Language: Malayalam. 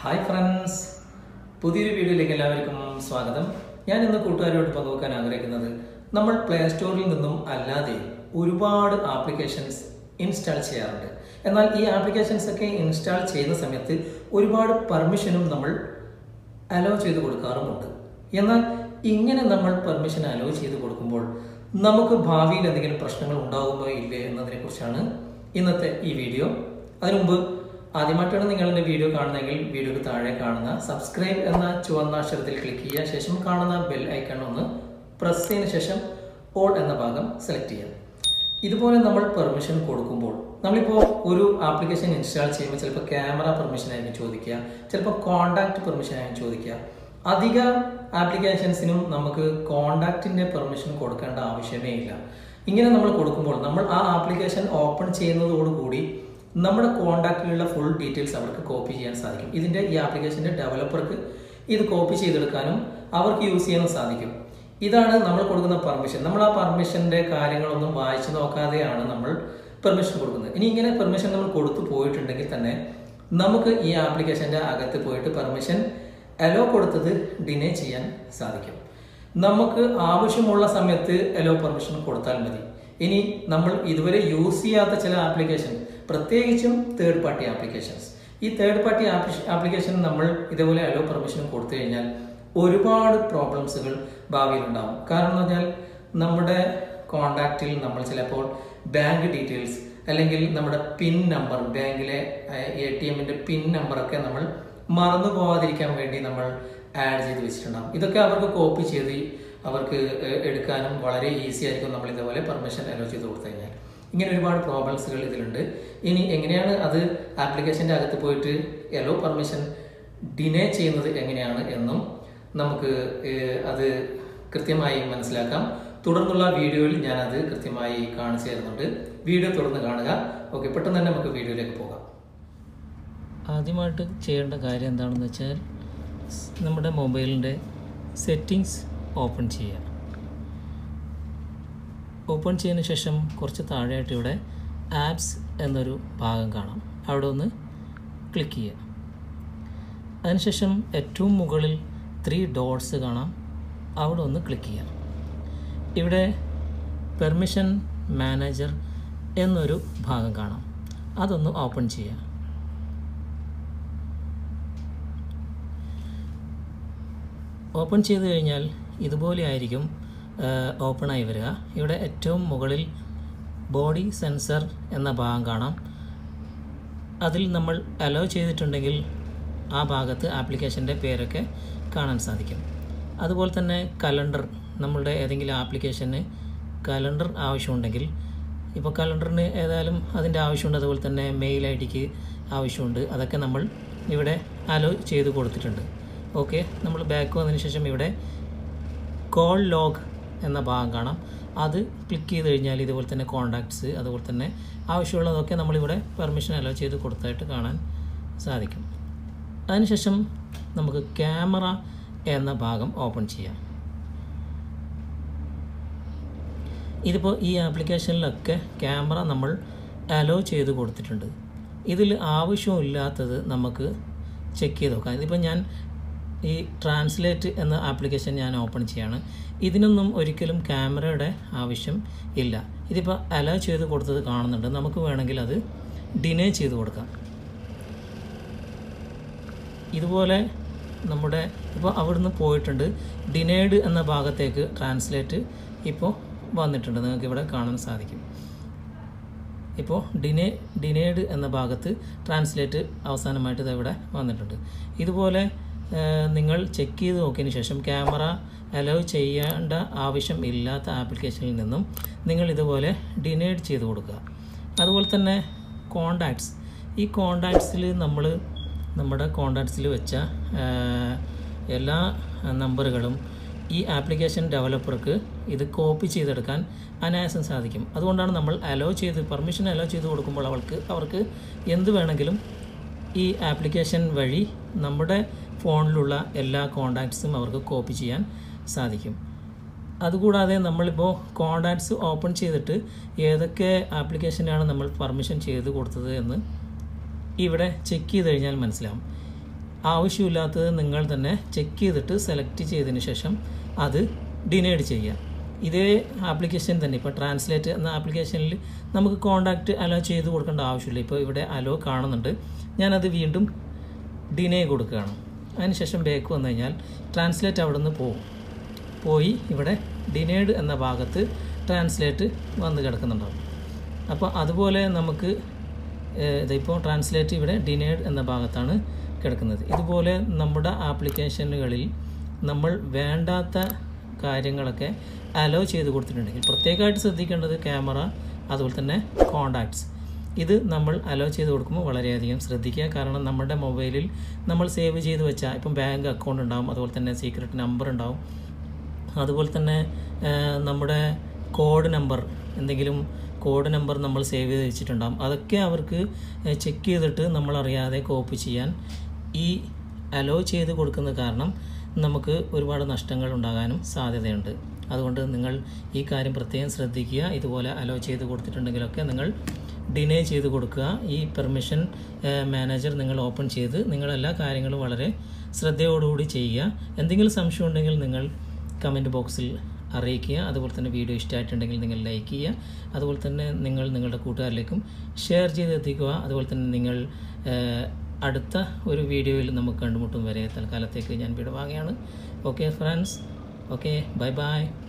ഹായ് ഫ്രണ്ട്സ് പുതിയൊരു വീഡിയോയിലേക്ക് എല്ലാവർക്കും സ്വാഗതം ഞാൻ ഇന്ന് കൂട്ടുകാരോട് പങ്കുവെക്കാൻ ആഗ്രഹിക്കുന്നത് നമ്മൾ പ്ലേ സ്റ്റോറിൽ നിന്നും അല്ലാതെ ഒരുപാട് ആപ്ലിക്കേഷൻസ് ഇൻസ്റ്റാൾ ചെയ്യാറുണ്ട് എന്നാൽ ഈ ആപ്ലിക്കേഷൻസ് ഒക്കെ ഇൻസ്റ്റാൾ ചെയ്യുന്ന സമയത്ത് ഒരുപാട് പെർമിഷനും നമ്മൾ അലോ ചെയ്ത് കൊടുക്കാറുമുണ്ട് എന്നാൽ ഇങ്ങനെ നമ്മൾ പെർമിഷൻ അലോ ചെയ്ത് കൊടുക്കുമ്പോൾ നമുക്ക് ഭാവിയിൽ എന്തെങ്കിലും പ്രശ്നങ്ങൾ ഉണ്ടാകുമോ ഇല്ലേ എന്നതിനെ കുറിച്ചാണ് ഇന്നത്തെ ഈ വീഡിയോ അതിനു മുമ്പ് ആദ്യമായിട്ടാണ് നിങ്ങൾ എൻ്റെ വീഡിയോ കാണുന്നതെങ്കിൽ വീഡിയോക്ക് താഴെ കാണുന്ന സബ്സ്ക്രൈബ് എന്ന ചുവന്ന അക്ഷരത്തിൽ ക്ലിക്ക് ചെയ്യുക ശേഷം കാണുന്ന ബെൽ ഐക്കൺ ഒന്ന് പ്രസ് ചെയ്തതിനു ശേഷം ഓൾ എന്ന ഭാഗം സെലക്ട് ചെയ്യുക ഇതുപോലെ നമ്മൾ പെർമിഷൻ കൊടുക്കുമ്പോൾ നമ്മളിപ്പോൾ ഒരു ആപ്ലിക്കേഷൻ ഇൻസ്റ്റാൾ ചെയ്യുമ്പോൾ ചിലപ്പോൾ ക്യാമറ പെർമിഷൻ ആയിരിക്കും ചോദിക്കുക ചിലപ്പോൾ കോണ്ടാക്ട് പെർമിഷൻ ആയിരിക്കും ചോദിക്കുക അധിക ആപ്ലിക്കേഷൻസിനും നമുക്ക് കോണ്ടാക്റ്റിന്റെ പെർമിഷൻ കൊടുക്കേണ്ട ആവശ്യമേ ഇല്ല ഇങ്ങനെ നമ്മൾ കൊടുക്കുമ്പോൾ നമ്മൾ ആ ആപ്ലിക്കേഷൻ ഓപ്പൺ ചെയ്യുന്നതോടുകൂടി നമ്മുടെ കോണ്ടാക്റ്റിലുള്ള ഫുൾ ഡീറ്റെയിൽസ് അവർക്ക് കോപ്പി ചെയ്യാൻ സാധിക്കും ഇതിന്റെ ഈ ആപ്ലിക്കേഷന്റെ ഡെവലപ്പർക്ക് ഇത് കോപ്പി ചെയ്തെടുക്കാനും അവർക്ക് യൂസ് ചെയ്യാനും സാധിക്കും ഇതാണ് നമ്മൾ കൊടുക്കുന്ന പെർമിഷൻ നമ്മൾ ആ പെർമിഷന്റെ കാര്യങ്ങളൊന്നും വായിച്ചു നോക്കാതെയാണ് നമ്മൾ പെർമിഷൻ കൊടുക്കുന്നത് ഇനി ഇങ്ങനെ പെർമിഷൻ നമ്മൾ കൊടുത്തു പോയിട്ടുണ്ടെങ്കിൽ തന്നെ നമുക്ക് ഈ ആപ്ലിക്കേഷന്റെ അകത്ത് പോയിട്ട് പെർമിഷൻ അലോ കൊടുത്തത് ഡിനേ ചെയ്യാൻ സാധിക്കും നമുക്ക് ആവശ്യമുള്ള സമയത്ത് അലോ പെർമിഷൻ കൊടുത്താൽ മതി ഇനി നമ്മൾ ഇതുവരെ യൂസ് ചെയ്യാത്ത ചില ആപ്ലിക്കേഷൻ പ്രത്യേകിച്ചും തേർഡ് പാർട്ടി ആപ്ലിക്കേഷൻസ് ഈ തേർഡ് പാർട്ടി ആപ്ലിക്കേഷൻ നമ്മൾ ഇതേപോലെ അലോ പെർമിഷൻ കൊടുത്തു കഴിഞ്ഞാൽ ഒരുപാട് പ്രോബ്ലംസുകൾ ഭാവിയിൽ ഉണ്ടാവും കാരണം എന്ന് പറഞ്ഞാൽ നമ്മുടെ കോണ്ടാക്റ്റിൽ നമ്മൾ ചിലപ്പോൾ ബാങ്ക് ഡീറ്റെയിൽസ് അല്ലെങ്കിൽ നമ്മുടെ പിൻ നമ്പർ ബാങ്കിലെ എ ടി എമ്മിന്റെ പിൻ നമ്പറൊക്കെ നമ്മൾ മറന്നു പോവാതിരിക്കാൻ വേണ്ടി നമ്മൾ ആഡ് ചെയ്ത് വെച്ചിട്ടുണ്ടാകും ഇതൊക്കെ അവർക്ക് കോപ്പി ചെയ്ത് അവർക്ക് എടുക്കാനും വളരെ ഈസി ആയിരിക്കും നമ്മൾ ഇതേപോലെ പെർമിഷൻ അലോ ചെയ്ത് കൊടുത്തു കഴിഞ്ഞാൽ ഇങ്ങനെ ഒരുപാട് പ്രോബ്ലംസുകൾ ഇതിലുണ്ട് ഇനി എങ്ങനെയാണ് അത് ആപ്ലിക്കേഷൻ്റെ അകത്ത് പോയിട്ട് എലോ പെർമിഷൻ ഡിനേ ചെയ്യുന്നത് എങ്ങനെയാണ് എന്നും നമുക്ക് അത് കൃത്യമായി മനസ്സിലാക്കാം തുടർന്നുള്ള വീഡിയോയിൽ ഞാൻ അത് കൃത്യമായി കാണിച്ചു തരുന്നുണ്ട് വീഡിയോ തുടർന്ന് കാണുക ഓക്കെ പെട്ടെന്ന് തന്നെ നമുക്ക് വീഡിയോയിലേക്ക് പോകാം ആദ്യമായിട്ട് ചെയ്യേണ്ട കാര്യം എന്താണെന്ന് വെച്ചാൽ നമ്മുടെ മൊബൈലിൻ്റെ സെറ്റിങ്സ് ഓപ്പൺ ചെയ്യുക ഓപ്പൺ ചെയ്തതിന് ശേഷം കുറച്ച് താഴെയായിട്ട് ഇവിടെ ആപ്സ് എന്നൊരു ഭാഗം കാണാം അവിടെ ഒന്ന് ക്ലിക്ക് ചെയ്യുക അതിനുശേഷം ഏറ്റവും മുകളിൽ ത്രീ ഡോട്ട്സ് കാണാം അവിടെ ഒന്ന് ക്ലിക്ക് ചെയ്യാം ഇവിടെ പെർമിഷൻ മാനേജർ എന്നൊരു ഭാഗം കാണാം അതൊന്ന് ഓപ്പൺ ചെയ്യാം ഓപ്പൺ ചെയ്ത് കഴിഞ്ഞാൽ ഇതുപോലെ ആയിരിക്കും ഓപ്പണായി വരിക ഇവിടെ ഏറ്റവും മുകളിൽ ബോഡി സെൻസർ എന്ന ഭാഗം കാണാം അതിൽ നമ്മൾ അലോ ചെയ്തിട്ടുണ്ടെങ്കിൽ ആ ഭാഗത്ത് ആപ്ലിക്കേഷൻ്റെ പേരൊക്കെ കാണാൻ സാധിക്കും അതുപോലെ തന്നെ കലണ്ടർ നമ്മളുടെ ഏതെങ്കിലും ആപ്ലിക്കേഷന് കലണ്ടർ ആവശ്യമുണ്ടെങ്കിൽ ഇപ്പോൾ കലണ്ടറിന് ഏതായാലും അതിൻ്റെ ആവശ്യമുണ്ട് അതുപോലെ തന്നെ മെയിൽ ഐ ഡിക്ക് ആവശ്യമുണ്ട് അതൊക്കെ നമ്മൾ ഇവിടെ അലോ ചെയ്ത് കൊടുത്തിട്ടുണ്ട് ഓക്കെ നമ്മൾ ബാക്ക് വന്നതിന് ശേഷം ഇവിടെ കോൾ ലോഗ് എന്ന ഭാഗം കാണാം അത് ക്ലിക്ക് ചെയ്ത് കഴിഞ്ഞാൽ ഇതുപോലെ തന്നെ കോണ്ടാക്ട്സ് അതുപോലെ തന്നെ ആവശ്യമുള്ളതൊക്കെ നമ്മളിവിടെ പെർമിഷൻ അലോ ചെയ്ത് കൊടുത്തായിട്ട് കാണാൻ സാധിക്കും അതിനുശേഷം നമുക്ക് ക്യാമറ എന്ന ഭാഗം ഓപ്പൺ ചെയ്യാം ഇതിപ്പോൾ ഈ ആപ്ലിക്കേഷനിലൊക്കെ ക്യാമറ നമ്മൾ അലോ ചെയ്ത് കൊടുത്തിട്ടുണ്ട് ഇതിൽ ആവശ്യമില്ലാത്തത് നമുക്ക് ചെക്ക് ചെയ്ത് നോക്കാം ഇതിപ്പോൾ ഞാൻ ഈ ട്രാൻസ്ലേറ്റ് എന്ന ആപ്ലിക്കേഷൻ ഞാൻ ഓപ്പൺ ചെയ്യാണ് ഇതിനൊന്നും ഒരിക്കലും ക്യാമറയുടെ ആവശ്യം ഇല്ല ഇതിപ്പോൾ അലോ ചെയ്ത് കൊടുത്തത് കാണുന്നുണ്ട് നമുക്ക് വേണമെങ്കിൽ അത് ഡിനേ ചെയ്ത് കൊടുക്കാം ഇതുപോലെ നമ്മുടെ ഇപ്പോൾ അവിടുന്ന് പോയിട്ടുണ്ട് ഡിനേഡ് എന്ന ഭാഗത്തേക്ക് ട്രാൻസ്ലേറ്റ് ഇപ്പോൾ വന്നിട്ടുണ്ട് നിങ്ങൾക്ക് ഇവിടെ കാണാൻ സാധിക്കും ഇപ്പോൾ ഡിനേ ഡിനേഡ് എന്ന ഭാഗത്ത് ട്രാൻസ്ലേറ്റ് അവസാനമായിട്ട് ഇത് ഇവിടെ വന്നിട്ടുണ്ട് ഇതുപോലെ നിങ്ങൾ ചെക്ക് ചെയ്ത് നോക്കിയതിന് ശേഷം ക്യാമറ അലോ ചെയ്യേണ്ട ആവശ്യം ഇല്ലാത്ത ആപ്ലിക്കേഷനിൽ നിന്നും നിങ്ങൾ ഇതുപോലെ ഡിനേഡ് ചെയ്ത് കൊടുക്കുക അതുപോലെ തന്നെ കോണ്ടാക്ട്സ് ഈ കോണ്ടാക്ട്സിൽ നമ്മൾ നമ്മുടെ കോണ്ടാക്ട്സിൽ വെച്ച എല്ലാ നമ്പറുകളും ഈ ആപ്ലിക്കേഷൻ ഡെവലപ്പർക്ക് ഇത് കോപ്പി ചെയ്തെടുക്കാൻ അനായാസം സാധിക്കും അതുകൊണ്ടാണ് നമ്മൾ അലോ ചെയ്ത് പെർമിഷൻ അലോ ചെയ്ത് കൊടുക്കുമ്പോൾ അവൾക്ക് അവർക്ക് എന്ത് വേണമെങ്കിലും ഈ ആപ്ലിക്കേഷൻ വഴി നമ്മുടെ ഫോണിലുള്ള എല്ലാ കോണ്ടാക്ട്സും അവർക്ക് കോപ്പി ചെയ്യാൻ സാധിക്കും അതുകൂടാതെ നമ്മളിപ്പോൾ കോണ്ടാക്ട്സ് ഓപ്പൺ ചെയ്തിട്ട് ഏതൊക്കെ ആപ്ലിക്കേഷനാണ് നമ്മൾ പെർമിഷൻ ചെയ്ത് കൊടുത്തത് എന്ന് ഇവിടെ ചെക്ക് ചെയ്ത് കഴിഞ്ഞാൽ മനസ്സിലാവും ആവശ്യമില്ലാത്തത് നിങ്ങൾ തന്നെ ചെക്ക് ചെയ്തിട്ട് സെലക്ട് ചെയ്തതിന് ശേഷം അത് ഡിനേഡ് ചെയ്യുക ഇതേ ആപ്ലിക്കേഷൻ തന്നെ ഇപ്പോൾ ട്രാൻസ്ലേറ്റ് എന്ന ആപ്ലിക്കേഷനിൽ നമുക്ക് കോണ്ടാക്റ്റ് അലോ ചെയ്ത് കൊടുക്കേണ്ട ആവശ്യമില്ല ഇപ്പോൾ ഇവിടെ അലോ കാണുന്നുണ്ട് ഞാനത് വീണ്ടും ഡിനേ കൊടുക്കുകയാണ് അതിനുശേഷം ബേക്ക് വന്നു കഴിഞ്ഞാൽ ട്രാൻസ്ലേറ്റ് അവിടെ നിന്ന് പോകും പോയി ഇവിടെ ഡിനേഡ് എന്ന ഭാഗത്ത് ട്രാൻസ്ലേറ്റ് വന്ന് കിടക്കുന്നുണ്ടാവും അപ്പോൾ അതുപോലെ നമുക്ക് ഏഹ്, ഇതിപ്പോൾ ട്രാൻസ്ലേറ്റ് ഇവിടെ ഡിനേഡ് എന്ന ഭാഗത്താണ് കിടക്കുന്നത് ഇതുപോലെ നമ്മുടെ ആപ്ലിക്കേഷനുകളിൽ നമ്മൾ വേണ്ടാത്ത കാര്യങ്ങളൊക്കെ അലോ ചെയ്ത് കൊടുത്തിട്ടുണ്ടെങ്കിൽ പ്രത്യേകമായിട്ട് ശ്രദ്ധിക്കേണ്ടത് ക്യാമറ അതുപോലെ തന്നെ കോണ്ടാക്ട്സ് ഇത് നമ്മൾ അലോ ചെയ്ത് കൊടുക്കുമ്പോൾ വളരെയധികം ശ്രദ്ധിക്കുക കാരണം നമ്മുടെ മൊബൈലിൽ നമ്മൾ സേവ് ചെയ്ത് വെച്ചാൽ ഇപ്പം ബാങ്ക് അക്കൗണ്ട് ഉണ്ടാവും അതുപോലെ തന്നെ സീക്രട്ട് നമ്പർ ഉണ്ടാവും അതുപോലെ തന്നെ ആ, നമ്മുടെ കോഡ് നമ്പർ എന്തെങ്കിലും കോഡ് നമ്പർ നമ്മൾ സേവ് ചെയ്ത് വെച്ചിട്ടുണ്ടാകും അതൊക്കെ അവർക്ക് ചെക്ക് ചെയ്തിട്ട് നമ്മളറിയാതെ കോപ്പി ചെയ്യാൻ ഈ അലോ ചെയ്ത് കൊടുക്കുന്ന കാരണം നമുക്ക് ഒരുപാട് നഷ്ടങ്ങൾ ഉണ്ടാകാനും സാധ്യതയുണ്ട് അതുകൊണ്ട് നിങ്ങൾ ഈ കാര്യം പ്രത്യേകം ശ്രദ്ധിക്കുക ഇതുപോലെ അലോ ചെയ്ത് കൊടുത്തിട്ടുണ്ടെങ്കിലൊക്കെ നിങ്ങൾ ഡിനേ ചെയ്ത് കൊടുക്കുക ഈ പെർമിഷൻ മാനേജർ നിങ്ങൾ ഓപ്പൺ ചെയ്ത് നിങ്ങൾ എല്ലാ കാര്യങ്ങളും വളരെ ശ്രദ്ധയോടുകൂടി ചെയ്യുക എന്തെങ്കിലും സംശയം ഉണ്ടെങ്കിൽ നിങ്ങൾ കമൻറ്റ് ബോക്സിൽ അറിയിക്കുക അതുപോലെ തന്നെ വീഡിയോ ഇഷ്ടമായിട്ടുണ്ടെങ്കിൽ നിങ്ങൾ ലൈക്ക് ചെയ്യുക അതുപോലെ തന്നെ നിങ്ങൾ നിങ്ങളുടെ കൂട്ടുകാരിലേക്കും ഷെയർ ചെയ്ത് എത്തിക്കുക അതുപോലെ തന്നെ നിങ്ങൾ ഏഹ്, അടുത്ത ഒരു വീഡിയോയിൽ നമുക്ക് കണ്ടുമുട്ടും വരെ തൽക്കാലത്തേക്ക് ഞാൻ വിടവാങ്ങുകയാണ് okay friends okay bye by